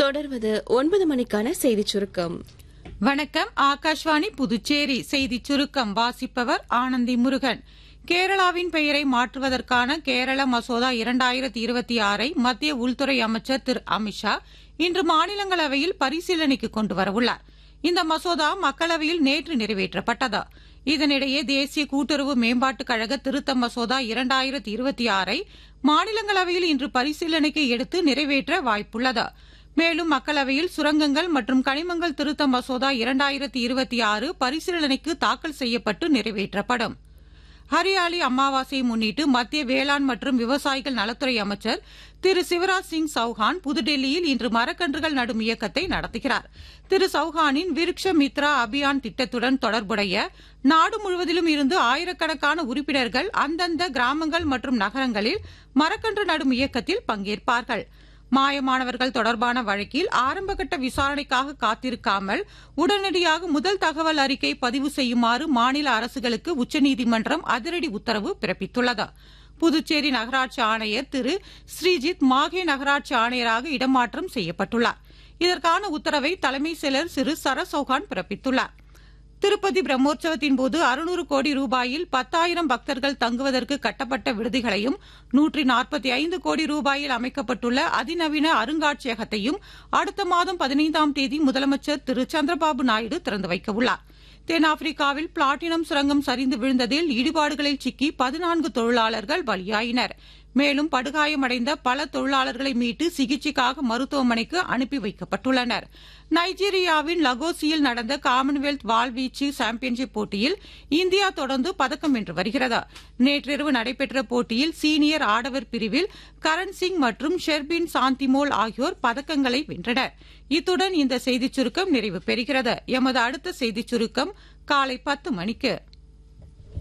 தொடர்வது ஒன்பது மணிக்கான செய்திச் சுருக்கம் வணக்கம் ஆகாஷ்வாணி புதுச்சேரி செய்திச் சுருக்கம் வாசிப்பவர் ஆனந்தி முருகன் கேரளாவின் பெயரை மாற்றுவதற்கான கேரள மசோதா இரண்டாயிரத்தி இருபத்தி ஆறை மத்திய உள்துறை அமைச்சர் திரு அமித்ஷா இன்று மாநிலங்களவையில் பரிசீலனைக்கு கொண்டு வரவுள்ளார் இந்த மசோதா மக்களவையில் நேற்று நிறைவேற்றப்பட்டது இதனிடையே தேசிய கூட்டுறவு மேம்பாட்டுக் கழக திருத்த மசோதா இரண்டாயிரத்தி இருபத்தி ஆறை மாநிலங்களவையில் இன்று பரிசீலனைக்கு எடுத்து நிறைவேற்ற வாய்ப்புள்ளது மேலும் மக்களவையில் சுரங்கங்கள் மற்றும் கனிமங்கள் திருத்த மசோதா இரண்டாயிரத்தி இருபத்தி ஆறு பரிசீலனைக்கு தாக்கல் செய்யப்பட்டு நிறைவேற்றப்படும் ஹரியாலி அமாவாசையை முன்னிட்டு மத்திய வேளாண் மற்றும் விவசாயிகள் நலத்துறை அமைச்சர் திரு சிவராஜ் சிங் சௌஹான் புதுடெல்லியில் இன்று மரக்கன்றுகள் நடும் இயக்கத்தை நடத்துகிறார் திரு சௌஹானின் விருக்ஷ மித்ரா அபியான் திட்டத்துடன் தொடர்புடைய நாடு முழுவதிலும் இருந்து ஆயிரக்கணக்கான உறுப்பினர்கள் அந்தந்த கிராமங்கள் மற்றும் நகரங்களில் மரக்கன்று நடும் இயக்கத்தில் பங்கேற்பார்கள் மாயமானவர்கள் தொடர்பான வழக்கில் ஆரம்பகட்ட விசாரணைக்காக காத்திருக்காமல் உடனடியாக முதல் தகவல் அறிக்கை பதிவு செய்யுமாறு மாநில அரசுகளுக்கு உச்சநீதிமன்றம் அதிரடி உத்தரவு பிறப்பித்துள்ளது புதுச்சேரி நகராட்சி ஆணையர் திரு ஸ்ரீஜித் மாகே நகராட்சி ஆணையராக இடமாற்றம் செய்யப்பட்டுள்ளார் இதற்கான உத்தரவை தலைமை செயலர் திரு சரசௌகான் பிறப்பித்துள்ளார் திருப்பதி பிரம்மோற்சவத்தின் போது அறுநூறு கோடி ரூபாயில் பத்தாயிரம் பக்தர்கள் தங்குவதற்கு கட்டப்பட்ட விடுதிகளையும் நூற்றி நாற்பத்தி ஐந்து கோடி ரூபாயில் அமைக்கப்பட்டுள்ள அதிநவீன அருங்காட்சியகத்தையும் அடுத்த மாதம் பதினைந்தாம் தேதி முதலமைச்சர் திரு சந்திரபாபு நாயுடு திறந்து வைக்கவுள்ளார் தென்னாப்பிரிக்காவில் பிளாட்டினம் சுரங்கம் சரிந்து விழுந்ததில் இடிபாடுகளில் சிக்கி பதினான்கு தொழிலாளர்கள் பலியாயினர் மேலும் படுகாயமடைந்த பல தொழிலாளர்களை மீட்டு சிகிச்சைக்காக மருத்துவமனைக்கு அனுப்பி வைக்கப்பட்டுள்ளனர் நைஜீரியாவின் லகோசியில் நடந்த காமன்வெல்த் வாள்வீச்சு சாம்பியன்ஷிப் போட்டியில் இந்தியா தொடர்ந்து பதக்கம் வென்று வருகிறது நேற்றிரவு நடைபெற்ற போட்டியில் சீனியர் ஆடவர் பிரிவில் கரண் சிங் மற்றும் ஷெர்பின் சாந்திமோல் ஆகியோர் பதக்கங்களை வென்றனர் இத்துடன் இந்த செய்திச் சுருக்கம் நிறைவு பெறுகிறது எமது அடுத்த செய்திச் சுருக்கம் காலை பத்து மணிக்கு